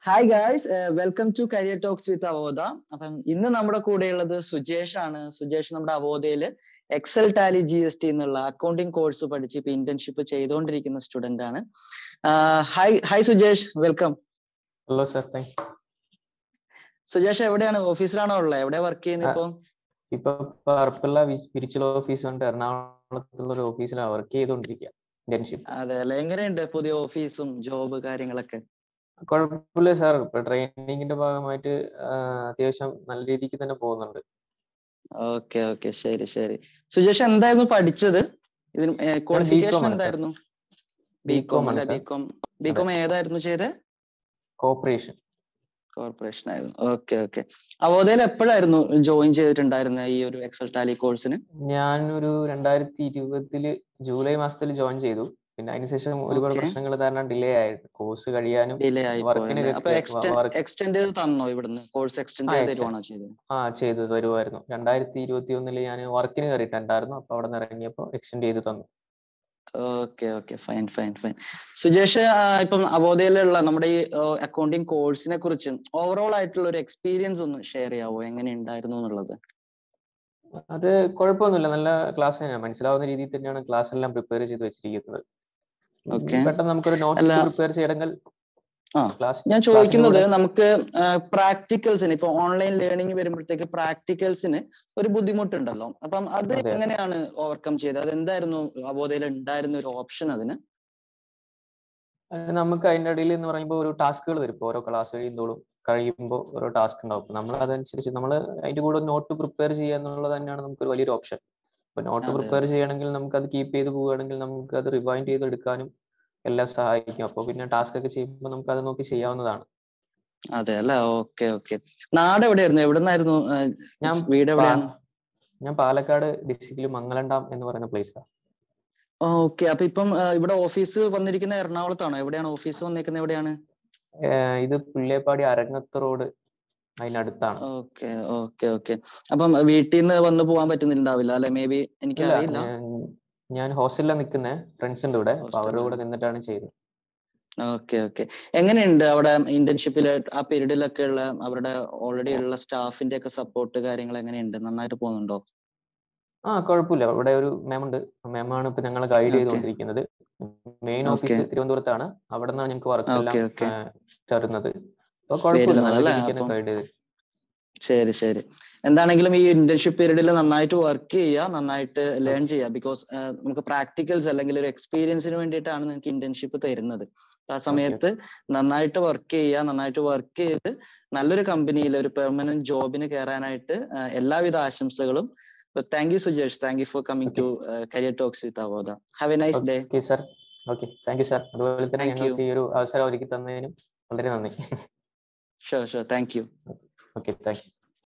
Hi guys welcome to career talks with Avoda അപ്പം ഇന്ന് നമ്മുടെ കൂടെയുള്ളത് സുജേഷ് ആണ് സുജേഷ് നമ്മുടെ അവോദയില് Excel Tally G S T എന്നുള്ള അക്കൗണ്ടിങ് കോഴ്സ് പഠിച്ച് ഇപ്പൊ ഇന്റേൺഷിപ്പ് ചെയ്തുകൊണ്ടിരിക്കുന്ന സ്റ്റുഡന്റ് ആണ് hi hi Sujesh welcome hello sir thank Sujesh എവിടെയാണ് ഓഫീസിലാണോ ഉള്ളത് എവിടെ വർക്ക് ചെയ്യുന്നത് ഇപ്പൊ ഇപ്പൊ പർപ്പിള്ള വിരിച്ചൽ ഓഫീസ് ഉണ്ട് എറണാകുളത്തുള്ള ഒരു ഓഫീസിലാണ് വർക്ക് ചെയ്തുകൊണ്ടിരിക്കുക ഇന്റേൺഷിപ്പ് അതെ അല്ലെ എങ്ങനെയുണ്ട് പുതിയ ഓഫീസും ജോബ് കാര്യങ്ങളൊക്കെ കുഴപ്പമില്ല സാർ ഇപ്പൊ ട്രെയിനിങ്ങിന്റെ ഭാഗമായിട്ട് അത്യാവശ്യം നല്ല രീതിക്ക് തന്നെ പോകുന്നുണ്ട് ഓക്കെ ഓക്കെ ശരി ശരി സുജേഷ് എന്തായിരുന്നു പഠിച്ചത് ഇതിന് ക്വാളിഫിക്കേഷൻ ആണ്, sir. എന്തായിരുന്നു B.Com ബികോം ആണ്, അല്ലെ sir. ബികോം ബികോം ഏതായിരുന്നു ചെയ്തത് കോപ്പറേഷൻ കോർപ്പറേഷൻ ആയിരുന്നു ഓക്കെ ഓക്കെ അവോദയിൽ എപ്പോഴായിരുന്നു ജോയിൻ ചെയ്തിട്ടുണ്ടായിരുന്നത് ഈ ഒരു എക്സൽ ടാലി കോഴ്സിന് ഞാൻ ഒരു രണ്ടായിരത്തി ഇരുപതില് ജൂലൈ മാസത്തിൽ ജോയിൻ ചെയ്തു പിന്നെ അതിനുശേഷം ഒരുപാട് Okay. പ്രശ്നങ്ങൾ കാരണം ഡിലേ ആയിട്ട് കോഴ്സ് കഴിയാനും ഡിലേ ആയി വർക്കിന് പോയത് അപ്പൊ കെട്ടി- എക്സ്റ്റെൻഡ് work- എക്സ്റ്റെൻഡ് ചെയ്ത് തന്നോ ഇവിടുന്ന് കോഴ്സ് എക്സ്റ്റെൻഡ് ആ, ചെയ്ത് extend. തരുവാണോ ചെയ്തത് ആ ചെയ്തു വരുമായിരുന്നു രണ്ടായിരത്തി ഇരുപത്തി ഒന്നില് ഞാൻ വർക്കിന് കയറിയിട്ടുണ്ടായിരുന്നു അപ്പൊ അവിടെ നിന്ന് ഇറങ്ങിയപ്പോൾ എക്സ്റ്റെൻഡ് ചെയ്ത് തന്നു okay okay fine fine fine Sujesh ആ, ഇപ്പം അവോദയിലുള്ള നമ്മുടെ ഈ അക്കൗണ്ടിങ് കോഴ്സിനെ കുറിച്ച് ഓവറോൾ ആയിട്ടുള്ള ഒരു എക്സ്പീരിയൻസ് ഒന്ന് ഷെയർ ചെയ്യാവോ എങ്ങനെ ഉണ്ടായിരുന്നു എന്നുള്ളത് അത് കുഴപ്പമൊന്നുമില്ല നല്ല ക്ലാസ് തന്നെയാണ് മനസ്സിലാവുന്ന രീതിയിൽ തന്നെയാണ് ക്ലാസ് എല്ലാം പ്രിപ്പയർ ചെയ്ത് വെച്ചിരിക്കുന്നത് ഉം, Okay. പെട്ടെന്ന് നമുക്കൊരു നോട്ട്സ് അല്ല- പ്രിപ്പയർ ചെയ്യണമെങ്കിൽ ആ ക്ലാസ് ഞാൻ ചോദിക്കുന്നത് നമുക്ക് പ്രാക്ടിക്കൽസിന് ഇപ്പൊ ഓൺലൈൻ ലേണിംഗ് വരുമ്പോഴത്തേക്ക് പ്രാക്ടിക്കൽസിന് ഒരു ബുദ്ധിമുട്ടുണ്ടല്ലോ അപ്പം അത് അതെ. എങ്ങനെയാണ് ഓവർകം ചെയ്തത് അത് എന്തായിരുന്നു അവോധയിൽ ഉണ്ടായിരുന്ന ഒരു ഓപ്ഷൻ അതിന് നമുക്ക് അതിന്റെ ഇടയിൽ എന്ന് പറയുമ്പോൾ ഒരു ടാസ്കുകൾ വരും ഇപ്പൊ ഓരോ ക്ലാസ് കഴിയുമ്പോഴും കഴിയുമ്പോൾ ഓരോ ടാസ്ക് ഉണ്ടാവും അപ്പൊ നമ്മൾ അതനുസരിച്ച് നമ്മൾ അതിന്റെ കൂടെ നോട്ട് പ്രിപ്പയർ ചെയ്യുക എന്നുള്ളത് തന്നെയാണ് നമുക്കൊരു വലിയൊരു ഓപ്ഷൻ ഇപ്പൊ നോട്ട് അതെ, പ്രിപ്പയർ ചെയ്യണമെങ്കിൽ നമുക്ക് അത് കീപ്പ് ചെയ്ത് പോവുകയാണെങ്കിൽ നമുക്ക് അത് റിവൈൻഡ് ചെയ്തെടുക്കാനും എല്ലാം സഹായിക്കും അപ്പോൾ പിന്നെ ടാസ്ക് ഒക്കെ ചെയ്യുമ്പോൾ നമുക്ക് അത് നോക്കി ചെയ്യാവുന്നതാണ് അതെ അല്ലെ ഓക്കെ ഓക്കെ നാട് എവിടെയായിരുന്നു എവിടുന്നായിരുന്നു ആ, ഞാൻ വീട് എവിടെയാണ് ഞാൻ പാലക്കാട് ഡിസ്ട്രിക്റ്റിൽ മംഗലണ്ടാം എന്ന് പറയുന്ന പ്ലേസാണ് ഓക്കെ അപ്പൊ ഇപ്പം ആ, ഇവിടെ ഓഫീസ് വന്നിരിക്കുന്ന എറണാകുളത്താണോ എവിടെയാണ് ഓഫീസ് വന്നിരിക്കുന്നത് എവിടെയാണ് ഇത് പുല്ലേപ്പാടി അരങ്ങത്ത് റോഡ് അതിനടുത്താണ് ഓക്കെ ഓക്കെ ഓക്കെ അപ്പം വീട്ടിൽ നിന്ന് വന്ന് പോകാൻ പറ്റുന്നുണ്ടാവില്ല അല്ലെ മേ ബി എനിക്ക് ഇല്ല, അറിയില്ല ഞാൻ- ഞാൻ ഹോസ്റ്റലിലാണ് നിൽക്കുന്നത് ഫ്രണ്ട്സിന്റെ കൂടെ അപ്പൊ അവരുടെ കൂടെ നിന്നിട്ടാണ് ചെയ്തത് ഓക്കെ ഓക്കെ എങ്ങനെയുണ്ട് അവിടെ ഇന്റേൺഷിപ്പില് ആ പീരീഡിലൊക്കെ ഉള്ള അവരുടെ ഓൾറെഡി ഉള്ള സ്റ്റാഫിന്റെ ഒക്കെ സപ്പോർട്ട് കാര്യങ്ങൾ എങ്ങനെയുണ്ട് നന്നായിട്ട് പോകുന്നുണ്ടോ ആ കുഴപ്പമില്ല ഇവിടെ ഒരു മാം ഉണ്ട് മാമാണ് ഇപ്പൊ ഞങ്ങളെ ഗൈഡ് Okay. ചെയ്തുകൊണ്ടിരിക്കുന്നത് മെയിൻ Okay. ഓഫീസ് തിരുവനന്തപുരത്താണ് അവിടെ നിന്നാണ് ഞങ്ങൾക്ക് വർക്ക് എല്ലാം Okay, okay. ആ, തരുന്നത് അപ്പൊ കുഴപ്പമില്ല വരുന്നത് നല്ല അല്ലേ? രീതിക്ക് തന്നെ അപ്പം- ഗൈഡ് ചെയ്ത് ശരി ശരി എന്താണെങ്കിലും ഈ ഇന്റേൺഷിപ്പ് പീരീഡിൽ നന്നായിട്ട് വർക്ക് ചെയ്യുക നന്നായിട്ട് ലേൺ ചെയ്യുക ബിക്കോസ് നമുക്ക് പ്രാക്ടിക്കൽസ് അല്ലെങ്കിൽ ഒരു എക്സ്പീരിയൻസിന് വേണ്ടിയിട്ടാണ് നിങ്ങൾക്ക് ഇന്റേൺഷിപ്പ് തരുന്നത് അപ്പൊ ആ സമയത്ത് നന്നായിട്ട് വർക്ക് ചെയ്യുക നന്നായിട്ട് വർക്ക് ചെയ്ത് നല്ലൊരു കമ്പനിയിൽ ഒരു പെർമനന്റ് ജോബിന് കയറാനായിട്ട് ആ, എല്ലാവിധ ആശംസകളും thank you Sujesh thank you for coming to career talks with Avoda have a nice day okay sir okay thank you sir അതുപോലെ തന്നെ Thank you. ഞങ്ങൾക്ക് ഈ ഒരു അവസരം ഒരുക്കി തന്നതിനും വളരെ നന്ദി sure sure thank you okay thank U